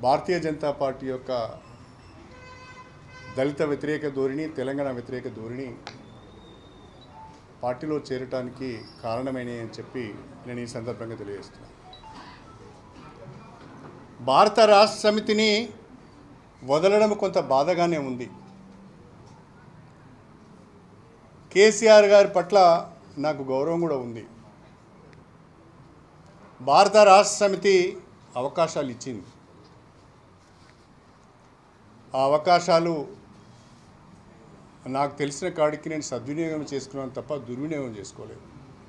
భారతీయ Janata party యొక్క దళిత వ్యతిరేక ధోరణి తెలంగాణ వ్యతిరేక ధోరణి పార్టీలో చేరటానికి కారణమైనవి అని చెప్పి నేను ఈ సందర్భంగా తెలియజేస్తున్నాను భారత రాష్ట్ర సమితిని వదలడం కొంత బాధగానే ఉంది కేసీఆర్ గారి పట్ల నాకు గౌరవం కూడా ఉంది భారత రాష్ట్ర సమితి అవకాశాలు ఇచ్చింది ఆ అవకాశాలు నాకు తెలిసిన కాడికి నేను సద్వినియోగం చేసుకున్నాను తప్ప దుర్వినియోగం చేసుకోలేదు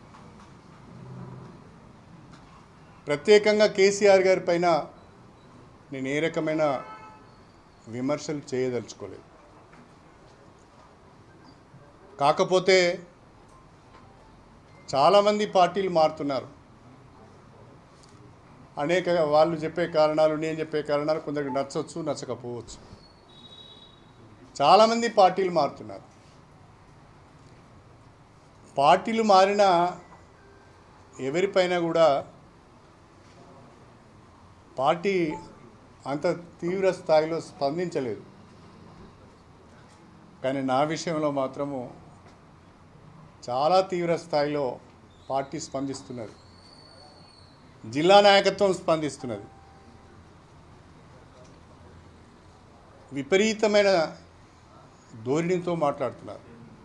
ప్రత్యేకంగా కేసీఆర్ గారి పైన నేను ఏ రకమైన విమర్శలు చేయదలుచుకోలేదు కాకపోతే చాలామంది పార్టీలు మారుతున్నారు అనేక వాళ్ళు చెప్పే కారణాలు నేను చెప్పే కారణాలు కొందరికి నచ్చవచ్చు నచ్చకపోవచ్చు చాలామంది పార్టీలు మారుతున్నారు పార్టీలు మారిన ఎవరిపైన కూడా పార్టీ అంత తీవ్ర స్థాయిలో స్పందించలేదు కానీ నా విషయంలో మాత్రము చాలా తీవ్ర స్థాయిలో పార్టీ స్పందిస్తున్నది జిల్లా నాయకత్వం స్పందిస్తున్నది విపరీతమైన ధోరణితో మాట్లాడుతున్నారు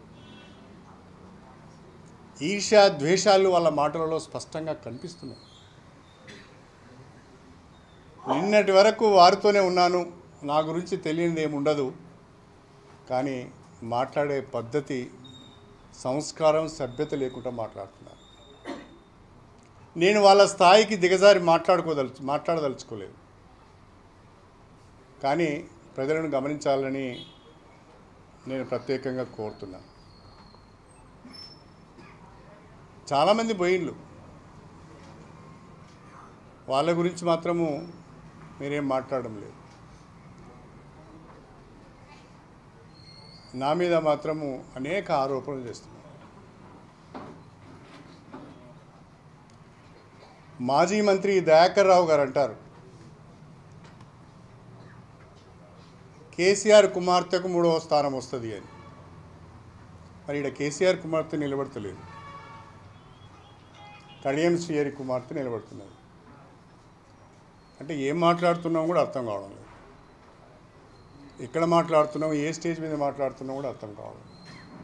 ఈర్ష్య ద్వేషాలు వాళ్ళ మాటలలో స్పష్టంగా కనిపిస్తున్నాయి నిన్నటి వరకు వారితోనే ఉన్నాను నా గురించి తెలియనిది ఏమి ఉండదు కానీ మాట్లాడే పద్ధతి సంస్కారం సభ్యత లేకుండా మాట్లాడుతున్నారు నేను వాళ్ళ స్థాయికి దిగజారి మాట్లాడుకోదలుచు మాట్లాడదలుచుకోలేదు కానీ ప్రజలను గమనించాలని నేను ప్రత్యేకంగా కోరుతున్నాను చాలామంది పోయిండ్లు వాళ్ళ గురించి మాత్రము మీరేం మాట్లాడడం లేదు నా మీద మాత్రము అనేక ఆరోపణలు చేస్తున్నారు మాజీ మంత్రి దయాకర్ రావు గారు అంటారు కేసీఆర్ కుమార్తెకు మూడవ స్థానం వస్తుంది అని మరి ఇక్కడ కేసీఆర్ కుమార్తె నిలబడతలేదు కడియం శ్రీహరి కుమార్తె నిలబడుతున్నది అంటే ఏం మాట్లాడుతున్నాం కూడా అర్థం కావడం లేదు ఎక్కడ మాట్లాడుతున్నాం ఏ స్టేజ్ మీద మాట్లాడుతున్నాం కూడా అర్థం కావడం లేదు.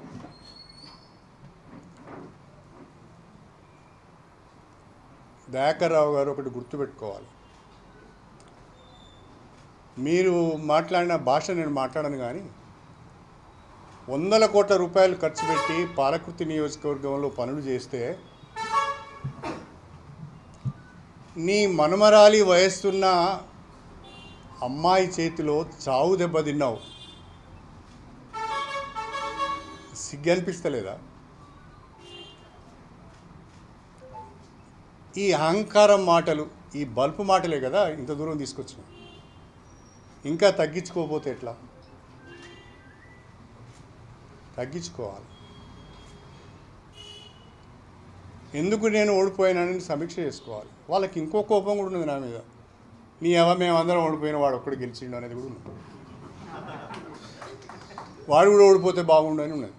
దయాకర్ రావు గారు ఒకటి గుర్తుపెట్టుకోవాలి మీరు మాట్లాడిన భాష నేను మాట్లాడను కానీ వందల కోట్ల రూపాయలు ఖర్చు పెట్టి పాలకృతి నియోజకవర్గంలో పనులు చేస్తే నీ మనుమరాలి వయస్సున్న అమ్మాయి చేతిలో చావు దెబ్బ తిన్నావు సిగ్గు అనిపిస్తలేదా ఈ అహంకారం మాటలు ఈ బల్పు మాటలే కదా ఇంత దూరం తీసుకొచ్చినాయి ఇంకా తగ్గించుకోకపోతే ఎట్లా తగ్గించుకోవాలి ఎందుకు నేను ఓడిపోయానని సమీక్ష చేసుకోవాలి వాళ్ళకి ఇంకో కోపం కూడా ఉంది నా మీద నీ ఎవ మేమందరం ఓడిపోయిన వాడు ఒక్కడు గెలిచిండు అనేది కూడా ఉంది వాడు కూడా ఓడిపోతే బాగుండు అని ఉన్నది